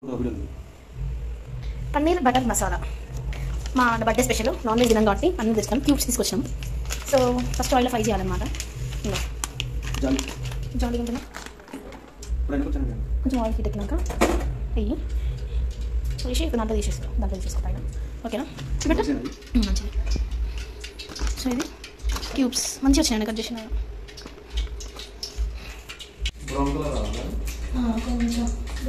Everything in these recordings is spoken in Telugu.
పన్నీర్ బటర్ మసాలా మా బర్త్డే స్పెషల్ నాన్ వెజ్ తినాం కాబట్టి పన్నీర్ తెచ్చుకున్నాం క్యూబ్స్ తీసుకొచ్చాం సో ఫస్ట్ ఆయిల్లో ఫ్రై చేయాలన్నమాట ఇంకా జాలి జాలీగా ఉంటుందా ఇప్పుడు ఎందుకు వచ్చాను నేను? కొంచెం ఆయిల్ హీట్ ఎక్కినాక వెయ్యి వేసి ఇప్పుడు దాంట్లో తీసేస్తాం దాంట్లో తీసేసుకుంటాను ఓకేనా చూపెట్టు మంచిగా ఉంది. ఉమ్, మంచిది సో ఇది క్యూబ్స్ మంచిగా వచ్చినాయి కట్ చేసిన బ్రౌన్ కలర్ రావాలా కొంచెం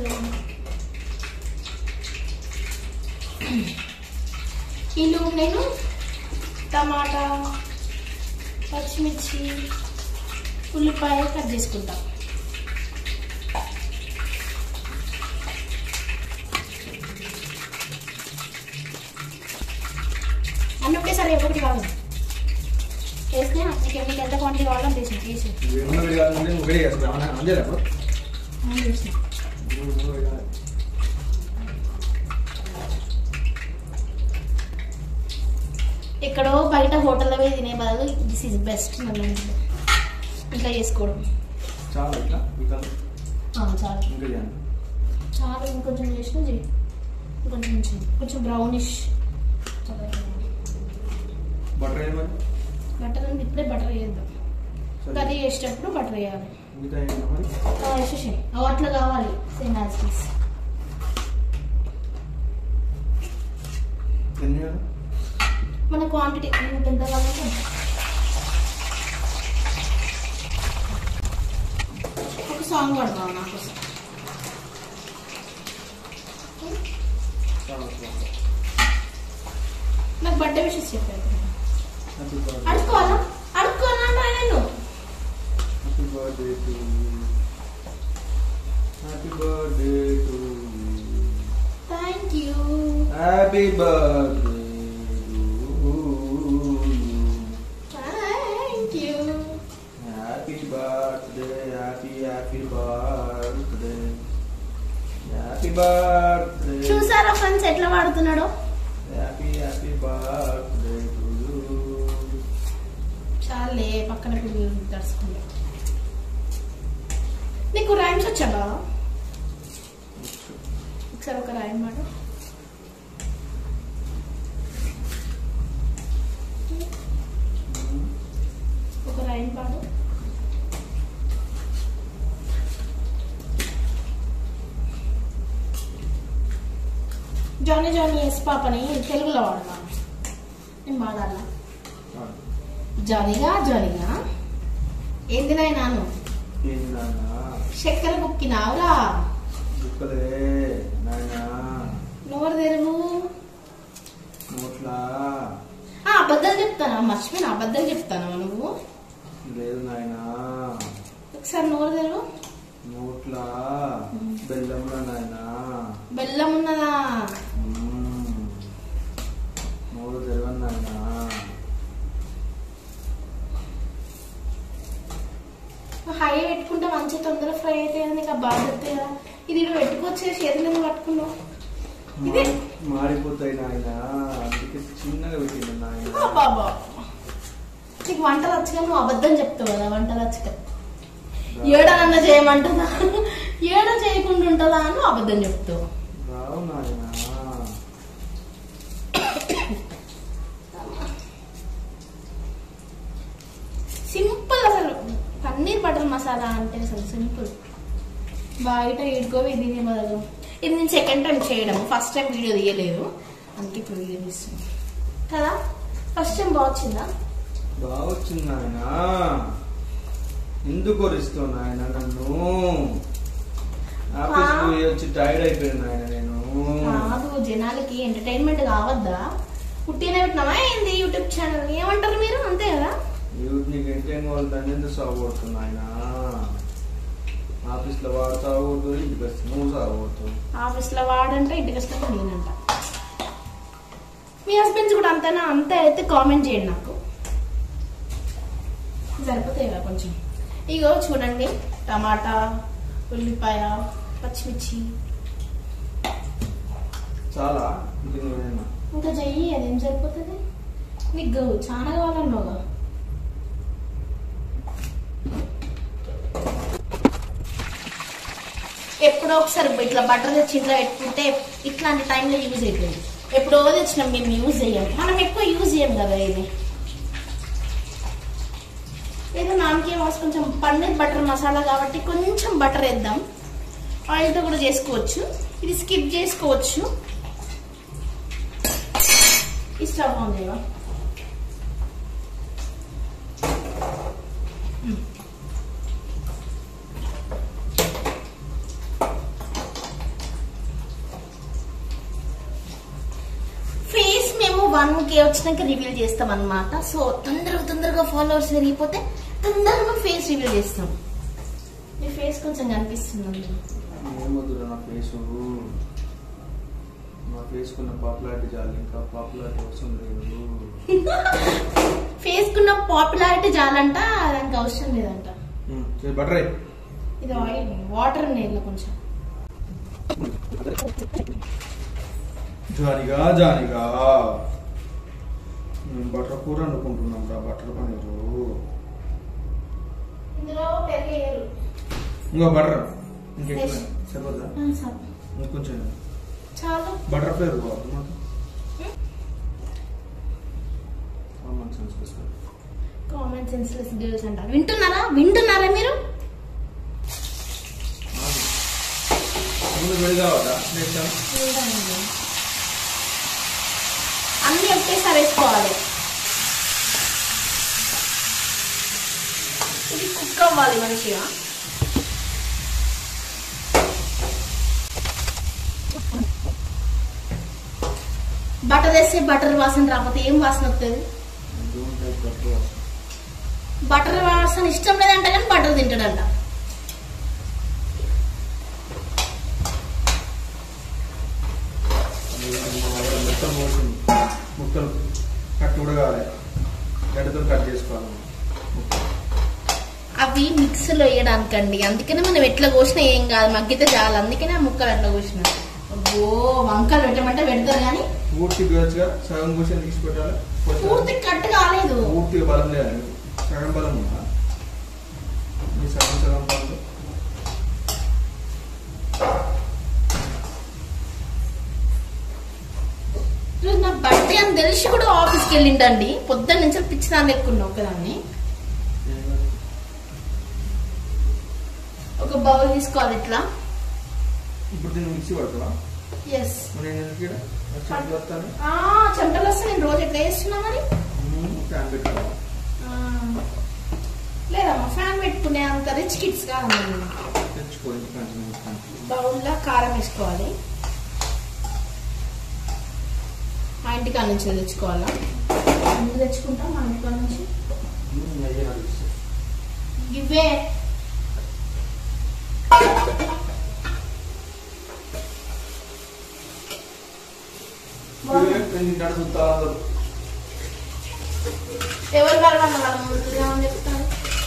ఇల్లు నేను టమాటా పచ్చిమిర్చి ఉల్లిపాయ కట్ చేసుకుంటా అన్నీ ఒకేసారి ఒకటి కాదు వేస్తే నీకు మీకు ఎంత క్వాంటిటీ కావాలో అంత వేసిన వేసి ఏమన్నా విడి కావాలంటే నువ్వు విడి చేస్తావు అవునా? అంతేనా బ్రో? వేసిన నువ్వు నువ్వు విడి కావాలి. ఎక్కడో బయట హోటల్లో పోయి తినే బదులు దిస్ ఈజ్ బెస్ట్ నన్ను ఇట్లా చేసుకోవడం చాలా ఇట్లా ఇంకా ఆ, చాలు ఇంకా చేయండి చాలు ఇంకొంచెం చేసిన చెయ్యి ఇంకొంచెం చేయి. కొంచెం బ్రౌనిష్ బటర్ ఏమని బటర్ అంటే ఇప్పుడే బటర్ వేయద్దాం సరే. కర్రీ చేసేటప్పుడు బటర్ వేయాలి మిగతా ఏంటో మరి ఆ, వేసేసేయ్ అవి అట్లా కావాలి సేమ్ యాజ్ పీస్ ఎన్ని వేయాలి? మన క్వాంటిటీ మీకు ఎంత కావాలంటే అంత. ఒక సాంగ్ పడతావు నా కోసం చాలా చాలా. నాకు బర్త్డే విషెస్ చెప్పారు హ్యాపీ బర్త్డే అడుక్కోవాలా అడుక్కోవాలా నేను happy birthday to happy birthday to thank you happy birthday thank you happy birthday happy happy birthday happy birthday చూసారా ఫ్రెండ్స్ ఎట్లా వాడుతున్నాడో హ్యాపీ హ్యాపీ బర్త్డే టు చాలే పక్కన పిల్లలు దర్శకుందా నీకు రైమ్స్ వచ్చా బావా ఒకసారి ఒక రైమ్ మాట ఒక రైమ్ పాడు జానీ జానీ ఎస్ పాపని తెలుగులో వాడతాను నేను వాడాలా జాలీగా జాలీగా ఏంది నాయనాను ఏంటి నాన్న చక్కెర బుక్కినావురా దుక్కలే నాయనా నోరు తెరువు నోట్లా ఆ, అబద్ధాలు చెప్తానా మర్చిపోయిన అబద్ధాలు చెప్తానా నువ్వు లేదు నాయనా ఒకసారి నోరు తెరువు నోట్లా బెల్లంలా నాయనా బెల్లం ఉన్నదా మ్మ్. నోరు తెరవను నాయనా హై పెట్టుకుంటే మంచి తొందర ఫ్రై అయితే నీకు ఆ బాధ్యత కదా ఇది ఇక్కడ పెట్టుకొచ్చే చేతులను పట్టుకున్నావు ఇదే మాడిపోతాయి నాయనా అందుకే చిన్నగా పెట్టింది నాయన బాబా నీకు వంటలు వచ్చగా నువ్వు అబద్ధం చెప్తావు కదా వంటలు వచ్చగా ఏడనన్నా చేయమంటుందా ఏడ చేయకుండా ఉంటుందా అని నువ్వు అబద్ధం చెప్తావు రావు నాయనా సింపుల్ అసలు పన్నీర్ బటర్ మసాలా అంటే అసలు సింపుల్ బయట ఇడుకోవి దీని బదులు ఇది నేను సెకండ్ టైం చేయడం ఫస్ట్ టైం వీడియో తీయలేదు అందుకే ఇప్పుడు వీడియో తీస్తున్నాను కదా ఫస్ట్ టైం బాగుందా బాగా వచ్చింది నాయనా ఎందుకు కొరిస్తావు నాయన నన్ను ఆఫీస్ ఆ. పోయి వచ్చి టైర్డ్ అయిపోయాను నాయన నేను కాదు జనాలకి ఎంటర్టైన్మెంట్ కావద్దా పుట్టిన పెట్టినామా ఏంది యూట్యూబ్ ఛానల్ ఏమంటారు మీరు అంతే కదా యూత్ నీకు ఎంటైన్ వాళ్ళు దాన్ని ఎందుకు సాగొడుతుంది నాయన ఆఫీస్ లో వాడు సాగొడుతుంది ఇంటికి వస్తే నువ్వు సాగొడుతావు ఆఫీస్ లో వాడంట ఇంటికి వస్తే నేనంట మీ హస్బెండ్స్ కూడా అంతేనా అంతే అయితే కామెంట్ చేయండి నాకు సరిపోతాయి కదా కొంచెం ఇగో చూడండి టమాటా ఉల్లిపాయ పచ్చిమిర్చి చాలా ఇది నువ్వేనా ఇంకా చెయ్యి అదేం సరిపోతుంది నీకు చాలా కావాలన్నావుగా ఎప్పుడో ఒకసారి ఇట్లా బటర్ తెచ్చి ఇంట్లో పెట్టుకుంటే ఇట్లాంటి టైంలో యూజ్ అవుతుంది ఎప్పుడో తెచ్చినాం మేము యూజ్ చేయం మనం ఎక్కువ యూజ్ చేయం కదా ఇది ఏదో నామకే వాస్ కొంచెం పన్నీర్ బటర్ మసాలా కాబట్టి కొంచెం బటర్ వేద్దాం ఆయిల్తో కూడా చేసుకోవచ్చు ఇది స్కిప్ చేసుకోవచ్చు ఇష్టం ఉందేవా ఫేస్ మేము వన్ కే వచ్చినాక రివీల్ చేస్తాం అన్నమాట సో తొందరగా తొందరగా ఫాలోవర్స్ పెరిగిపోతే తొందరగా ఫేస్ రివీల్ చేస్తాం మీ ఫేస్ కొంచెం కనిపిస్తుంది ఏమొద్దురా నా ఫేస్ నా ఫేస్ కున్న పాపులారిటీ చాలు ఇంకా పాపులారిటీ అవసరం లేదు ఫేస్ కున్న పాపులారిటీ చాలంట దానికి అవసరం లేదంట బటర్ ఇది ఆయిల్ వాటర్ నీళ్ళు కొంచెం జానిగా జానిగా మేము బటర్ కూర అనుకుంటున్నాం రా బటర్ పన్నీరు ఇందులో పెరిగేయరు ఇంకో బటర్ ఇంకెక్కువ సరిపోతుందా సార్ ఇంకొంచెం చాలు బటర్ ఫ్లేవర్ బాగుంది మాకు కామన్ సెన్స్ వస్తుంది కామన్ సెన్స్లెస్ గర్ల్స్ అంటారు వింటున్నారా వింటున్నారా మీరు ముందు వేడి కావాలా నెక్స్ట్ వింటానండి. అన్ని ఒకేసారి వేసుకోవాలి ఇది కుక్ అవ్వాలి మంచిగా బటర్ వేస్తే బటర్ వాసన రాకపోతే ఏం వాసన వస్తుంది డోంట్ లైక్ బటర్ వాసన బటర్ వాసన ఇష్టం లేదంట కానీ బటర్ తింటాడంట మొత్తం పోసింది ముక్కలు కట్ కూడా కావాలి గడ్డతో కట్ చేసుకోవాలి ముక్కలు. అవి మిక్సీలో వేయడానికండి అందుకనే మనం ఎట్లా కోసినా ఏం కాదు మగ్గితే చాలు అందుకనే ఆ ముక్కలు అట్లా కోసిన ఓ వంకలు పెట్టమంటే పెడతారు కానీ పూర్తి గచ్చుగా సగం కూర్చొని తీసి పెట్టాలి కొంచెం పూర్తి కట్ కాలేదు పూర్తిగా బలం లేదండి సగం బలం ఉందా ఈ సగం సగం బలం ఈరోజు నా బర్త్డే అని తెలిసి కూడా ఆఫీస్కి వెళ్ళిండండి పొద్దున్న నుంచి పిచ్చి దాన్ని ఎక్కున్నా ఒకదాన్ని ఒక బౌల్ తీసుకోవాలి ఇట్లా ఇప్పుడు దీన్ని మిక్సీ పడతావా ఎస్ మరి నేను ఎందుకు ఈడ? వచ్చి వస్తాను చెమటలు వస్తే నేను రోజు ఎట్లా చేస్తున్నా మరి ఫ్యాన్ పెట్టాలి ఆ, లేదమ్మా ఫ్యాన్ పెట్టుకునే అంత రిచ్ కిడ్స్ కాదమ్మా నేను. తెచ్చుకోండి కొంచెం ఇస్తాను. బౌల్లో కారం వేసుకోవాలి మా ఇంటికాడ నుంచి తెచ్చుకోవాలా ఎందుకు తెచ్చుకుంటాం మా ఇంటికాడ నుంచి ఉమ్, అయ్యే నాకు ఇష్టం. ఇవే ఇవే నేను తింటాడు చూస్తా అందరూ. ఎవరు కలవన్న వాళ్ళ ముందుగా చెప్తాను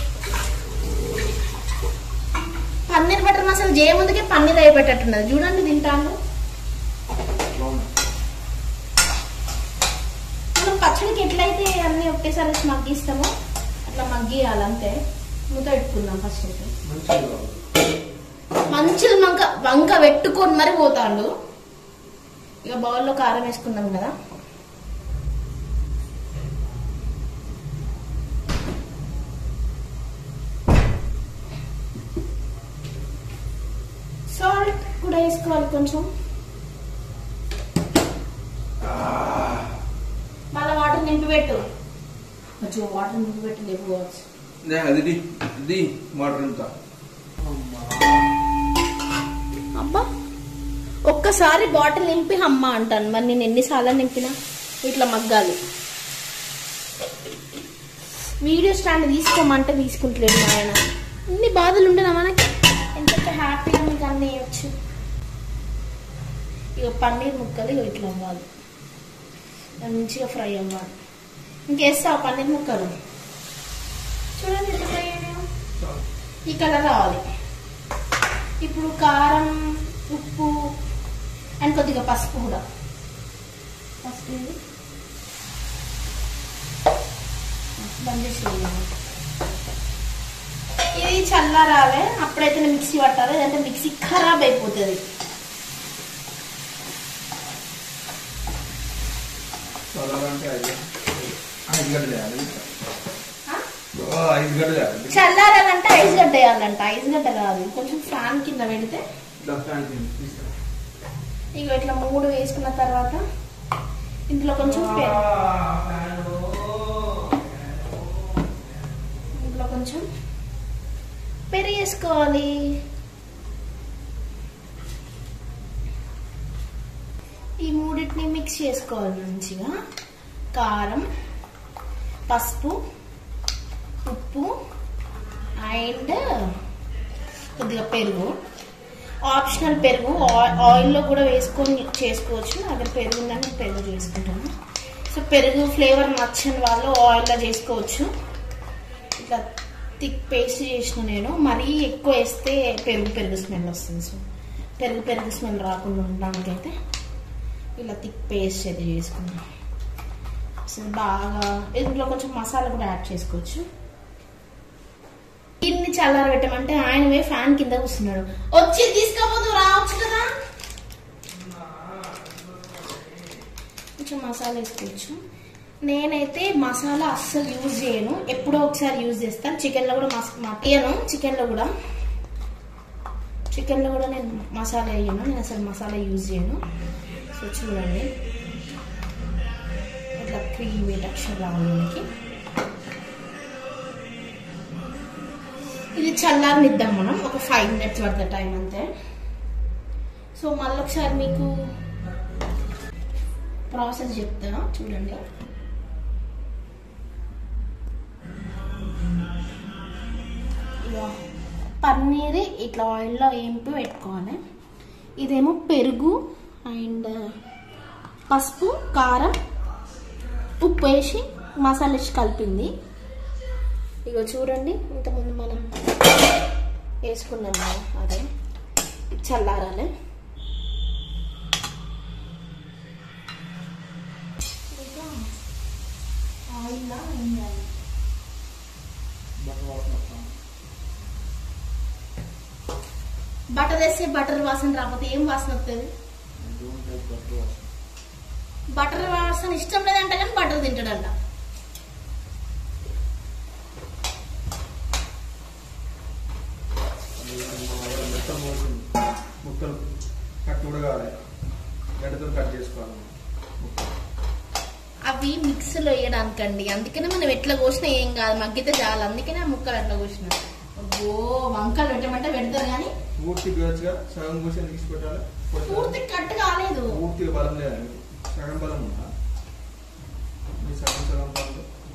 పన్నీర్ బటర్ మసాలా చేయముందుకే పన్నీర్ అయిపోయేటట్టున్నది చూడండి తింటాను బాగుంది. మనం పచ్చడికి ఎట్లయితే అన్ని ఒకేసారి వేసి మగ్గిస్తామో అట్లా మగ్గియాలి అంతే మూత పెట్టుకుందాం ఫస్ట్ అయితే మంచిగా కావాలి. మంచిది వంక వంక పెట్టుకొని మరి పోతాడు ఇక బౌల్లో కారం వేసుకున్నాం కదా సాల్ట్ కూడా వేసుకోవాలి కొంచెం మళ్ళీ వాటర్ నింపి పెట్టు కొంచెం వాటర్ నింపి పెట్టి లేపుకోవచ్చు నే, అది ది, ఇది వాటర్ ఇంత అమ్మా. అబ్బా ఒక్కసారి బాటిల్ నింపి అమ్మ అంటాను మరి నేను ఎన్నిసార్లు నింపినా ఇట్లా మగ్గాలి వీడియో స్టాండ్ తీసుకోమంటే తీసుకుంటలేడు మా ఆయన అన్ని బాధలు ఉండేనా మనకి ఎంత హ్యాపీగా మీకు అన్నీ వేయచ్చు ఇక పన్నీర్ ముక్కలు ఇక ఇట్లా అవ్వాలి మంచిగా ఫ్రై అవ్వాలి ఇంకేస్తావు పన్నీర్ ముక్కలు చూడండి ఎట్లా ఫ్రై అయ్యాయో చాలు. ఈ కలర్ రావాలి ఇప్పుడు కారం ఉప్పు అండ్ కొద్దిగా పసుపు కూడా పసుపు ఇది. బంద్ చేసి వేయాలి. ఇది చల్లారాలే అప్పుడైతే మిక్సీ పట్టాలి లేదంటే మిక్సీ ఖరాబ్ అయిపోతుంది చదవాలంటే ఐదు ఐదు గంటలు చేయాలి ఆ? ఓ, ఐదు గంటలు చేయాలి చల్లారాలంటే ఐస్ గడ్డ వేయాలంట ఐస్ గడ్డ కాదు కొంచెం ఫ్యాన్ కింద పెడితే దక్షిణానికి తీసుకురా. ఇక ఇట్లా మూడు వేసుకున్న తర్వాత ఇందులో కొంచెం పెరుగు ఇందులో కొంచెం పెరుగు వేసుకోవాలి ఈ మూడింటిని మిక్స్ చేసుకోవాలి మంచిగా కారం పసుపు ఉప్పు అండ్ కొద్దిగా పెరుగు ఆప్షనల్ పెరుగు ఆ- ఆయిల్లో కూడా వేసుకొని చేసుకోవచ్చు నా దగ్గర పెరుగు ఉందని నేను పెరుగు చేసుకుంటాను సో పెరుగు ఫ్లేవర్ నచ్చని వాళ్ళు ఆయిల్లో చేసుకోవచ్చు ఇట్లా థిక్ పేస్ట్ చేసిన నేను మరీ ఎక్కువ వేస్తే పెరుగు పెరుగు స్మెల్ వస్తుంది సో పెరుగు పెరుగు స్మెల్ రాకుండా ఉండడానికైతే ఇలా థిక్ పేస్ట్ అయితే చేసుకున్నాను సో బాగా ఇందులో కొంచెం మసాలా కూడా యాడ్ చేసుకోవచ్చు ఇన్ని చల్లార పెట్టమంటే ఆయన పోయి ఫ్యాన్ కింద కూర్చున్నాడు వచ్చి తీసుకోపోదు రావచ్చు కదా కొంచెం మసాలా వేసుకోవచ్చు నేనైతే మసాలా అస్సలు యూజ్ చేయను ఎప్పుడో ఒకసారి యూజ్ చేస్తాను చికెన్లో కూడా మస్ మటియను చికెన్లో కూడా చికెన్లో కూడా నేను మసాలా వేయను నేను అసలు మసాలా యూజ్ చేయను సో చూడండి ఇట్లా క్రీమీ టెక్స్చర్ రావాలి మనకి ఇది చల్లారనిద్దాం మనం ఒక ఫైవ్ మినిట్స్ పడుతుంది టైం అంతే సో మళ్ళీ ఒకసారి మీకు ప్రాసెస్ చెప్తా చూడండి ఇక పన్నీర్ ఇట్లా ఆయిల్లో ఏంపి పెట్టుకోవాలి ఇదేమో పెరుగు అండ్ పసుపు కారం ఉప్పు వేసి మసాలా వేసి కలిపింది ఇగో చూడండి ఇంతకుముందు మనం వేసుకున్నాం కదా, అదే చల్లారాలి ఇంకా ఆయిల్లో వేయాలి. బటర్ వాసన వస్తుంది. బటర్ వేస్తే బటర్ వాసన రాకపోతే ఏం వాసన వస్తుంది I don't like butter వాసన. బటర్ వాసన ఇష్టం లేదంట కానీ బటర్ తింటాడంట అది మా మొత్తం పోతుంది. ముక్కలు కట్ కూడా కావాలి గడ్డతో కట్ చేసుకోవాలి ముక్కలు. అవి మిక్సీలో వేయడానికండి అందుకనే మనం ఎట్లా కోసినా ఏం కాదు మగ్గితే చాలు అందుకనే ఆ ముక్కలు అట్లా కోసిన ఓ వంకలు పెట్టమంటే పెడతారు కానీ పూర్తి గోచుగా సగం కోసి ఎందుకు ఇచ్చి పెట్టాలి పూర్తి కట్ కాలేదు పూర్తిగా బలం లేదండి సగం బలం ఉందా మీ సగం సగం బలం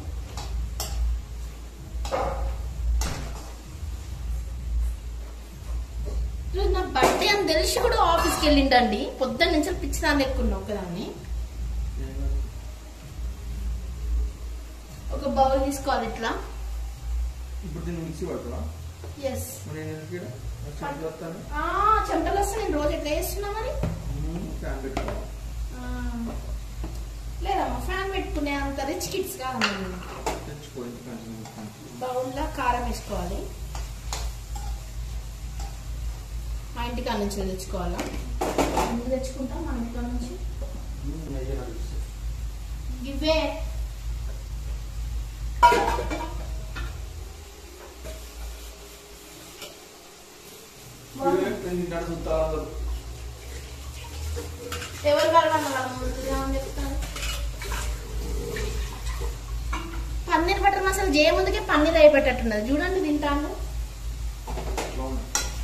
ఈరోజు నా బర్త్డే అని తెలిసి కూడా ఆఫీస్కి వెళ్ళిండండి పొద్దున్న నుంచి పిచ్చి దాన్ని ఎక్కున్నా ఒకదాన్ని ఒక బౌల్ తీసుకోవాలి ఇట్లా ఇప్పుడు దీన్ని మిక్సీ పడుతున్నా ఎస్ మరి నేను ఎందుకు ఈడ? నాకు చేతులు వస్తాను చెమటలు వస్తే నేను రోజు ఎట్లా చేస్తున్నా మరి ఫ్యాన్ పెట్టుకోవాలి ఆ, లేదమ్మా ఫ్యాన్ పెట్టుకునే అంత రిచ్ కిడ్స్ కాదమ్మా నేను తెచ్చుకో ఇంటికాంచి ఇంటికాంచి. బౌల్లో కారం వేసుకోవాలి మా ఇంటికాడ నుంచి తెచ్చుకోవాలా ఎందుకు తెచ్చుకుంటాం మా ఇంటికాడ నుంచి నెయ్యి నడిపిస్తే. ఇవే ఇవే నేను తింటాను చూస్తా అందరూ. ఎవరు కలగన్న వాళ్ళ ముందుగా అని చెప్తాను పన్నీర్ బటర్ మసాలా చేయ ముందుకే పన్నీర్ అయిపోయేటట్టున్నది చూడండి తింటాను బాగుంది.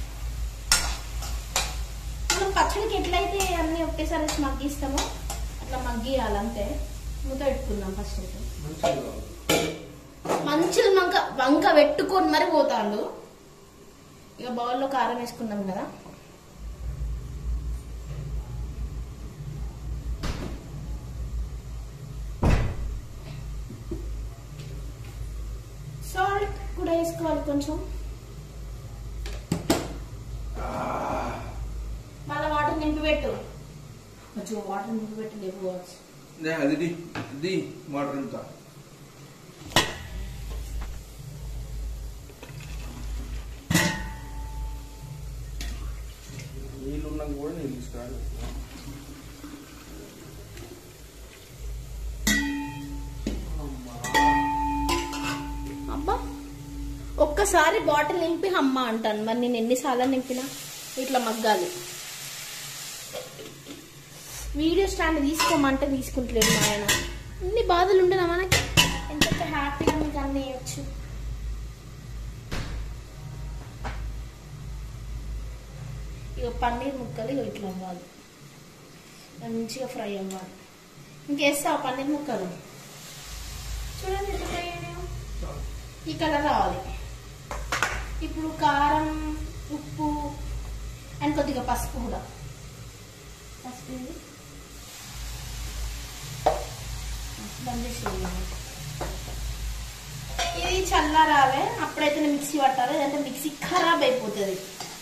మనం పచ్చడికి ఎట్లయితే అన్ని ఒకేసారి వేసి మగ్గిస్తామో అట్లా మగ్గియాలి అంతే మూత పెట్టుకుందాం ఫస్ట్ అయితే మంచిగా కావాలి. మంచిది వంక వంక పెట్టుకొని మరి పోతాడు ఇక బౌల్లో కారం వేసుకున్నాం కదా సాల్ట్ కూడా వేసుకోవాలి కొంచెం మళ్ళీ వాటర్ నింపి పెట్టు కొంచెం వాటర్ నింపి పెట్టు లేవు నే, అది ది, ది వాటర్ ఇంత ఒకసారి అమ్మా. అబ్బా ఒక్కసారి బాటిల్ నింపి అమ్మ అంటాను మరి నేను ఎన్నిసార్లు నింపినా ఇట్లా మగ్గాలి వీడియో స్టాండ్ తీసుకోమంటే తీసుకుంటలేదు మా ఆయన ఇన్ని బాధలు ఉండనా మనకి ఎంత హ్యాపీగా మీకు అన్నీ ఇవ్వచ్చు ఇక పన్నీర్ ముక్కలు ఇక ఇట్లా అవ్వాలి మంచిగా ఫ్రై అవ్వాలి ఇంకేస్తావు పన్నీర్ ముక్కలు చూడండి ఎట్లా ఫ్రై అయినాయో చాలు. ఈ కలర్ రావాలి ఇప్పుడు కారం ఉప్పు అండ్ కొద్దిగా పసుపు కూడా పసుపు ఇది. బంద్ చేసేయాలి. ఇది చల్లారాలే అప్పుడైతే మిక్సీ పట్టాలి లేదంటే మిక్సీ ఖరాబ్ అయిపోతుంది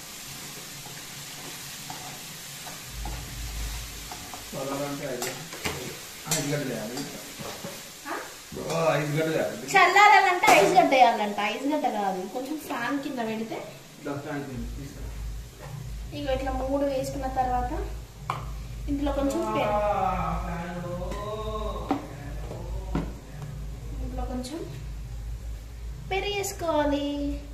చల్లారంటే ఐదు ఐదు గడ్డ చేయాలి ఆ? ఓ, ఐదు గడ్డ చేయాలి చల్లారాలంటే ఐస్ గడ్డ వేయాలంట ఐస్ గడ్డ కాదు కొంచెం ఫ్యాన్ కింద పెడితే దస్తానికి తీసుకురా. ఇక ఇట్లా మూడు వేసుకున్న తర్వాత ఇందులో కొంచెం పెరుగు ఇందులో కొంచెం పెరుగు వేసుకోవాలి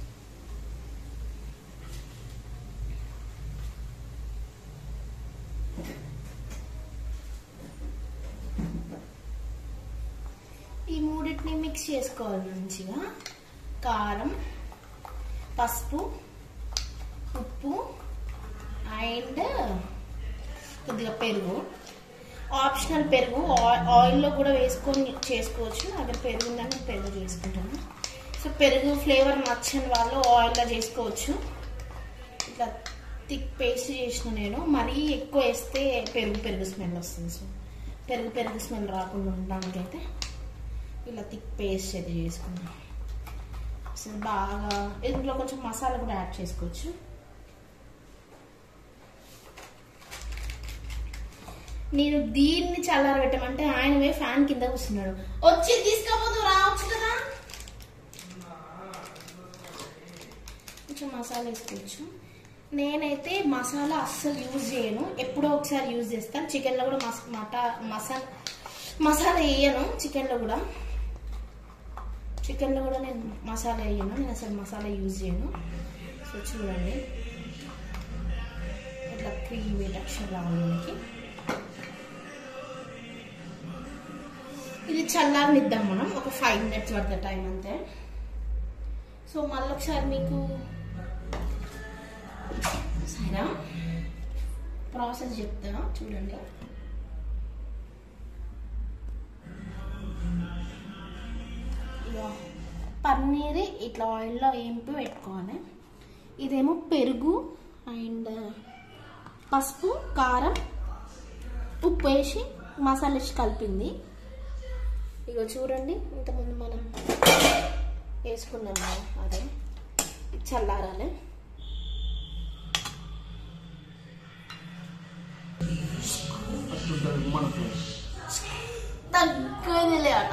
ఈ మూడింటిని మిక్స్ చేసుకోవాలి మంచిగా కారం పసుపు ఉప్పు అండ్ కొద్దిగా పెరుగు ఆప్షనల్ పెరుగు ఆ- ఆయిల్లో కూడా వేసుకొని చేసుకోవచ్చు నా దగ్గర పెరుగు ఉందని నేను పెరుగు చేసుకుంటాను సో పెరుగు ఫ్లేవర్ నచ్చని వాళ్ళు ఆయిల్లో చేసుకోవచ్చు ఇట్లా థిక్ పేస్ట్ చేసిన నేను మరీ ఎక్కువ వేస్తే పెరుగు పెరుగు స్మెల్ వస్తుంది సో పెరుగు పెరుగు స్మెల్ రాకుండా ఉండడానికైతే ఇలా థిక్ పేస్ట్ అయితే చేసుకున్నాను అసలు బాగా ఇందులో కొంచెం మసాలా కూడా యాడ్ చేసుకోవచ్చు నేను దీన్ని చల్లారబెట్టమంటే ఆయన పోయి ఫ్యాన్ కింద కూర్చున్నాడు వచ్చి తీసుకోపోదు రావచ్చు కదా కొంచెం మసాలా వేసుకోవచ్చు నేనైతే మసాలా అస్సలు యూజ్ చేయను ఎప్పుడో ఒకసారి యూజ్ చేస్తాను చికెన్లో కూడా మస్ మటా మసాలా మసాలా వేయను చికెన్లో కూడా చికెన్లో కూడా నేను మసాలా వేయను నేను అసలు మసాలా యూజ్ చేయను సో చూడండి ఇట్లా క్రీమీ టెక్స్చర్ రావాలి మనకి ఇది చల్లారనిద్దాం మనం ఒక ఫైవ్ మినిట్స్ పడుతుంది టైం అంతే సో మళ్ళీ ఒకసారి మీకు సరేనా ప్రాసెస్ చెప్తా చూడండి ఇగో పన్నీర్ ఇట్లా ఆయిల్లో వేంపి పెట్టుకోవాలి ఇదేమో పెరుగు అండ్ పసుపు కారం ఉప్పు వేసి మసాలా వేసి కలిపింది ఇగో చూడండి ఇంతకుముందు మనం వేసుకున్నాం కదా, అదే ఇది చల్లారాలి అట్లుంటుంది మనకు తగ్గదిలే అట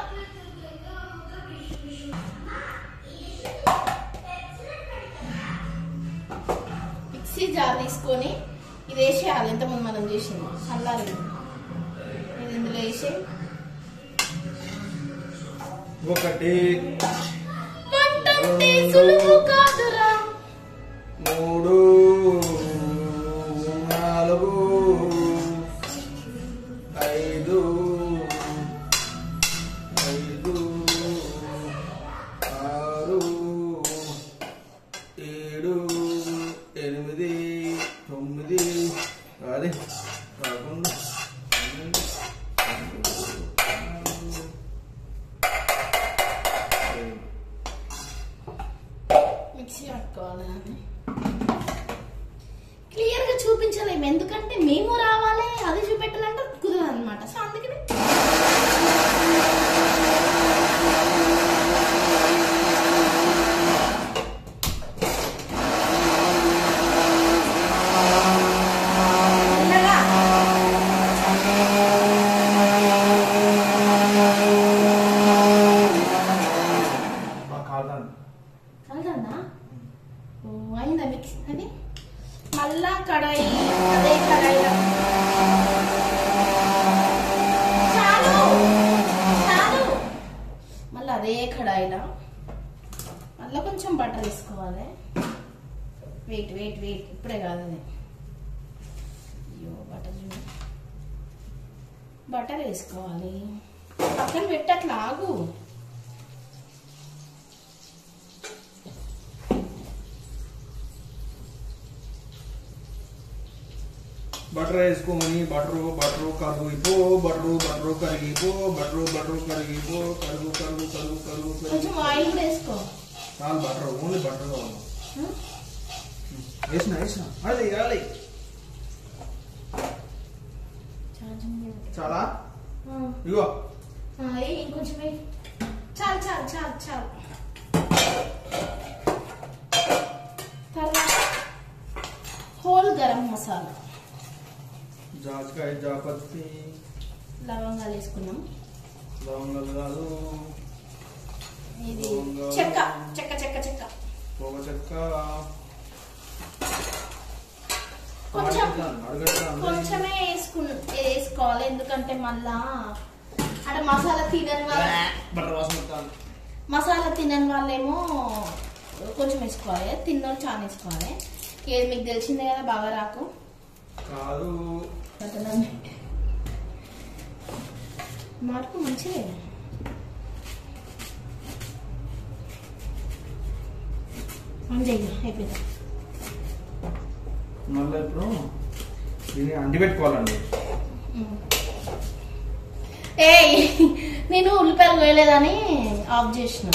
మిక్సీ జార్ తీసుకొని ఇది వేసేయాలి ఎంతమంది మనం చేసింది చల్లారి ఇది ఇందులో వేసి ఒకటి వంటంటే సులువు కాదురా మూడు నాలుగు ఐదు ఐదు ఆరు ఏడు ఎనిమిది తొమ్మిది అది పదకొండు పన్నెండు పదమూడు, పద్నాలుగు, పదిహేను. మిక్సీ పట్టుకోవాలి దాన్ని కడాయిలో మళ్ళీ కొంచెం బటర్ వేసుకోవాలి వెయిట్ వెయిట్ వెయిట్ ఇప్పుడే కాదు అది అయ్యో బటర్ చూడు బటర్ వేసుకోవాలి పక్కన పెట్టట్లా ఆగు బటర్ వేసుకోమని బటరు బటరు కరిగిపో బటరు బటరు కరిగిపో బటరు బటరు కరిగిపో కరుగు కరుగు కరుగు కరుగు కొంచెం కరుగు ఆయిల్ కూడా వేసుకో చాలు బటర్ ఓన్లీ బటర్ కావాలి ఉం? వేసిన వేసిన అది అది ఛార్జింగ్ లేదు. చాలా ఆ, ఇగో ఆ, ఏయ్, ఇంకొంచెం వేయి. చాలు చాలు చాలు చాలు తర్వాత హోల్ గరం మసాలా జాజికాయ జాపత్తి లవంగాలు వేసుకున్నాం లవంగాలు కాదు ఇది లవంగాలు. చెక్క చెక్క చెక్క చెక్క పొగ చెక్క కొంచెం అడగట్లా కొంచెమే వేసుకు వేసుకోవాలి ఎందుకంటే మళ్ళా అక్కడ మసాలా తినని వాళ్ళ బటర్ వాసన వస్తుంది. మసాలా తినని వాళ్ళేమో కొంచెం వేసుకోవాలి తిన్నోళ్ళు చాలా వేసుకోవాలి ఏది మీకు తెలిసిందే కదా బాగా రాకు కాదు అతను మార్పు మంచిదే ఆన్ చెయ్యి అయిపోయింది మళ్ళీ ఇప్పుడు దీన్ని అండి పెట్టుకోవాలండి ఏయ్ నేను ఉల్లిపాయలు కోయలేదని ఆఫ్ చేసిన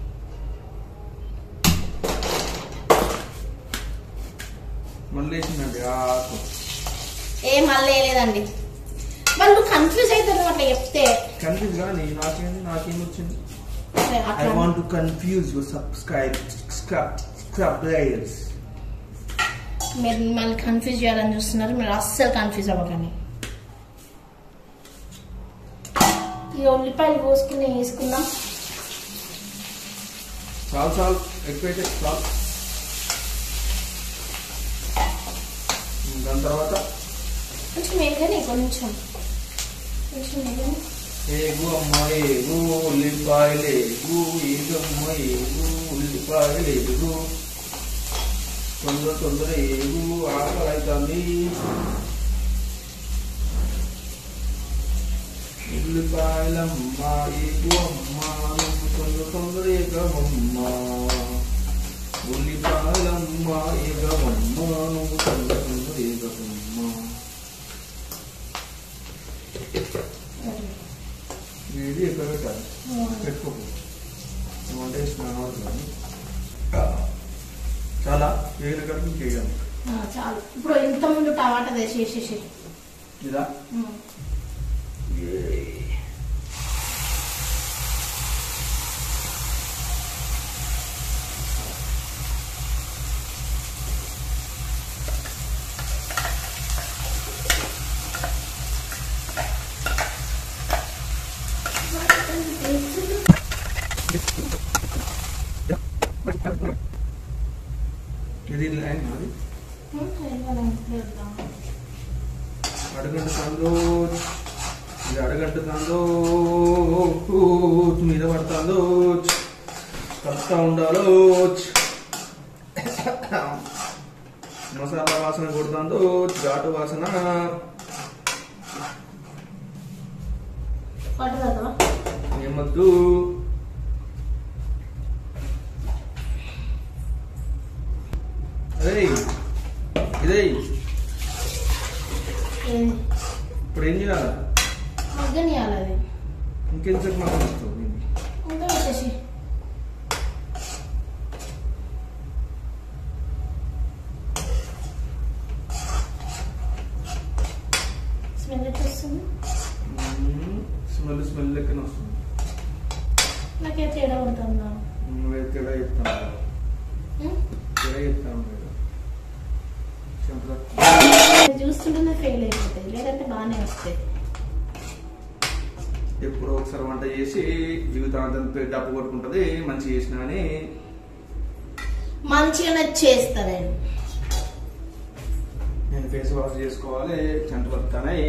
మళ్ళీ వేసిందండి ఆ ఆకు ఏ మళ్ళీ వేయలేదండి వాళ్ళు కన్ఫ్యూజ్ అవుతారు అట్లా చెప్తే కన్ఫ్యూజ్ కానీ నాకేంది నాకేం వచ్చింది సరే, ఐ అట్లా want to confuse your subscribe subscribers మీరు మిమ్మల్ని కన్ఫ్యూజ్ చేయాలని చూస్తున్నారు మీరు అస్సలు కన్ఫ్యూజ్ అవ్వకండి ఈ ఉల్లిపాయలు కోసుకుని వేసుకుందాం చాలు చాలు ఎక్కువైతే చాలు దాని తర్వాత కొంచెం వేగని కొంచెం కొంచెం వేగని ఏగు అమ్మ ఏగు ఉల్లిపాయలు ఏగు ఏగమ్మ ఏగు ఉల్లిపాయలు ఏగు తొందర తొందర ఏగు ఆకలి అవుతుంది ఉల్లిపాయలమ్మ ఏగు అమ్మ నువ్వు తొందర తొందర ఏగమమ్మ ఉల్లిపాయలమ్మ ఏగమమ్మ నువ్వు తొందర తొందర ఏగమమ్మ వేడి ఎక్కడ పెట్టాలి పెట్టుకోకు నువ్వు వంట వేసిన చాలా వేగిన కడుపు చేయాలి ఆ, చాలు ఇప్పుడు ఇంత ముందు టమాటా వేసేసేసి ఇదా ఇది లైన్ అది అడగంట తాందో ఇది అడగంట తాందో మీద పడుతుందో కలుపుతా ఉండాలో మసాలా వాసన కొడుతుందో ఘాటు వాసన పట్టుదా ఏమద్దు అదే ఇదే ఇప్పుడు ఏం చేయాలి మగ్గనియాలి అది ఇంకెంతసేపు మాకు వస్తుంది దీన్ని? ఇంకా వచ్చేసి స్మెల్ ఎట్లా వస్తుంది మ్మ్. స్మెల్ స్మెల్ లెక్కన వస్తుంది నాకే తేడా ఉంటుందా నువ్వే తేడా చెప్తాను తేడా చెప్తాను లేదా చెంపలు చూస్తుంటేనే ఫెయిల్ అయిపోతాయి లేదంటే బాగానే వస్తాయి ఎప్పుడో ఒకసారి వంట చేసి జీవితాంతం పె- డబ్బు కొట్టుకుంటది మంచి చేసిన అని మంచిగానే చేస్తారండి నేను ఫేస్ వాష్ చేసుకోవాలి చెంటలు వస్తాయి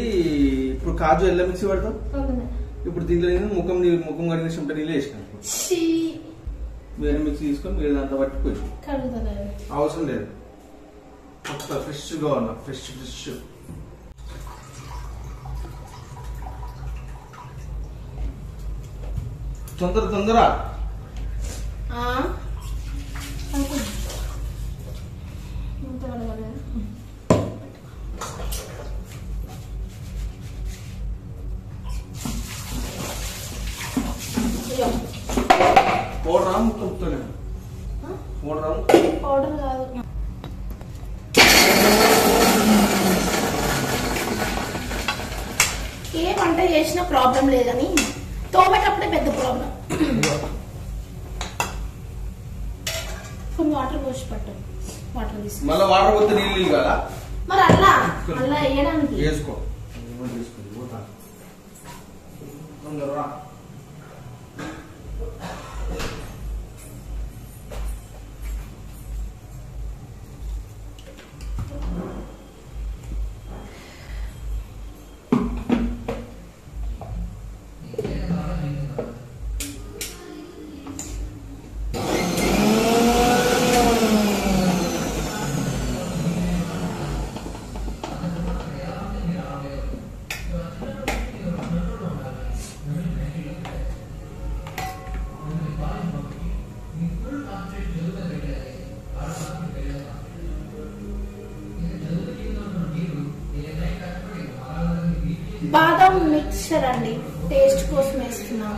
ఇప్పుడు కాజు ఎల్ల మిక్సీ పడతాం అవును. ఇప్పుడు దీంట్లో నేను ముఖం నీ- ముఖం కడిగిన చెమట నీళ్ళు వేసినాను ఛీ, వేరే మిక్సీ తీసుకొని వేరే దాంట్లో పట్టుకోవచ్చు కడుగుతుందా అవసరం లేదు కొత్త ఫ్రెష్గా ఉన్నా ఫ్రెష్ ఫ్రెష్ తొందర తొందర ఆ? అనుకో. ఇంత కడగాలి. ఇదిగో. పౌడర్ రా ముక్కలుపుతూనే ఆ? పౌడర్ రా పౌడర్ కాదు ఏ వంట చేసినా ప్రాబ్లం లేదని తోమేటప్పుడే పెద్ద ప్రాబ్లం కొన్ని వాటర్ పోసి పట్టు వాటర్ తీసి మళ్ళీ వాటర్ పోతే నీళ్ళు కదా మరి అల్లా అల్లా వేయడానికి వేసుకో ఏమని చేసుకో పోతా. తొందర రా. బాదం మిక్చర్ అండి టేస్ట్ కోసం వేస్తున్నాం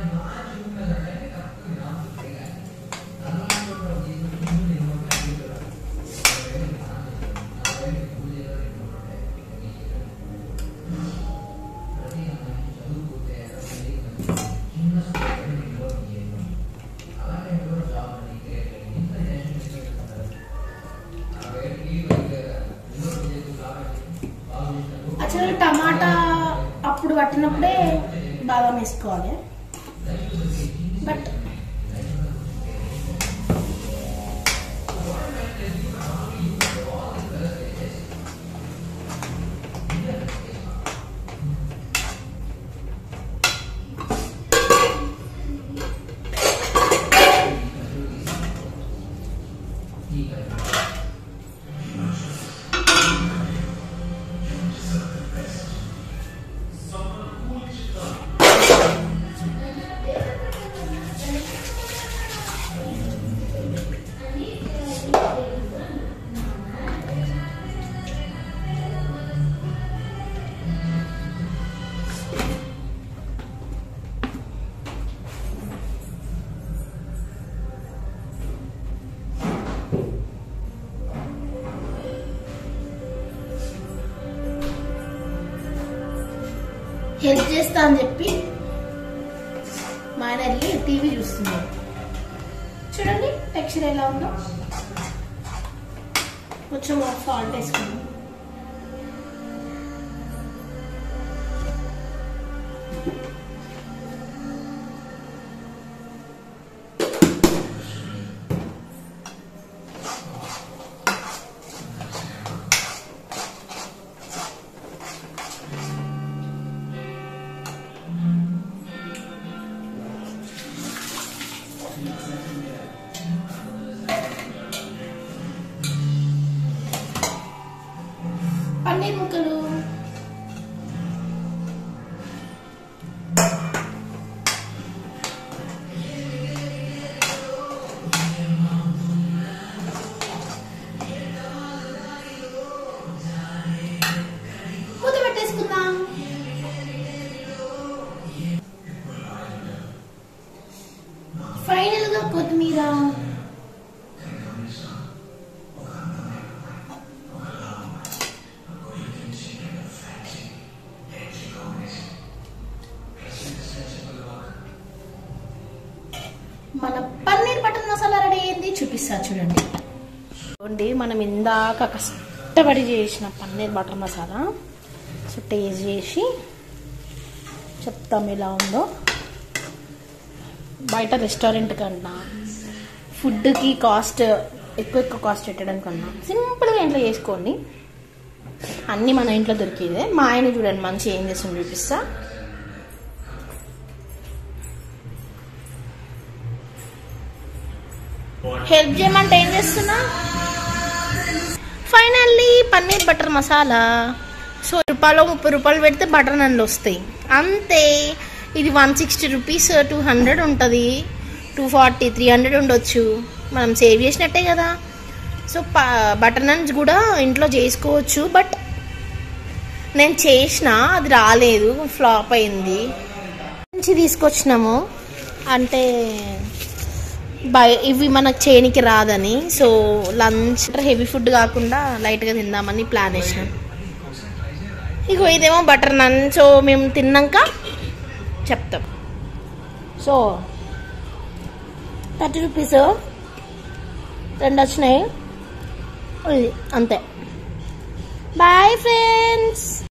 యాక్చువల్లీ టమాటా అప్పుడు పట్టినప్పుడే బాదం వేసుకోవాలి బట్ హెల్ప్ చేస్తా అని చెప్పి మా ఆయన వెళ్ళి టీవీ చూస్తున్నాడు చూడండి టెక్స్చర్ ఎలా ఉందో కొంచెం సాల్ట్ వేసుకున్నాం పన్నీర్ ముక్కలు మూత పెట్టేసుకుందాం ఫైనల్ గా కొత్తిమీర మన పన్నీర్ బటర్ మసాలా రెడీ అయింది చూపిస్తా చూడండి చూడండి మనం ఇందాక కష్టపడి చేసిన paneer butter masala so taste చేసి చెప్తాం ఎలా ఉందో బయట రెస్టారెంట్ కన్నా ఫుడ్కి కాస్ట్ ఎక్కువ ఎక్కువ కాస్ట్ పెట్టడం కన్నా సింపుల్గా ఇంట్లో చేసుకోండి అన్నీ మన ఇంట్లో దొరికేదే మా ఆయన చూడండి మంచి ఏం చేస్తుంది చూపిస్తా హెల్ప్ చేయమంటే ఏం చేస్తున్నా finally paneer butter masala so రూపాయలు ముప్పై రూపాయలు పెడితే బటర్ నన్ను వస్తాయి అంతే ఇది one sixty rupees two hundred ఉంటుంది టూ ఫార్టీ త్రీ హండ్రెడ్ ఉండొచ్చు మనం సేవ్ చేసినట్టే కదా సో ప బటర్ నన్స్ కూడా ఇంట్లో చేసుకోవచ్చు బట్ నేను చేసిన అది రాలేదు ఫ్లాప్ అయింది నుంచి తీసుకొచ్చినాము అంటే బయ ఇవి మనకు చేయనికి రాదని సో లంచ్ హెవీ ఫుడ్ కాకుండా లైట్గా తిందామని ప్లాన్ వేసినాం ఇగో ఇదేమో బటర్ నన్ సో మేము తిన్నాక చెప్తాం సో థర్టీ రూపీస్ రెండు వచ్చినాయి ఇది అంతే బాయ్ ఫ్రెండ్స్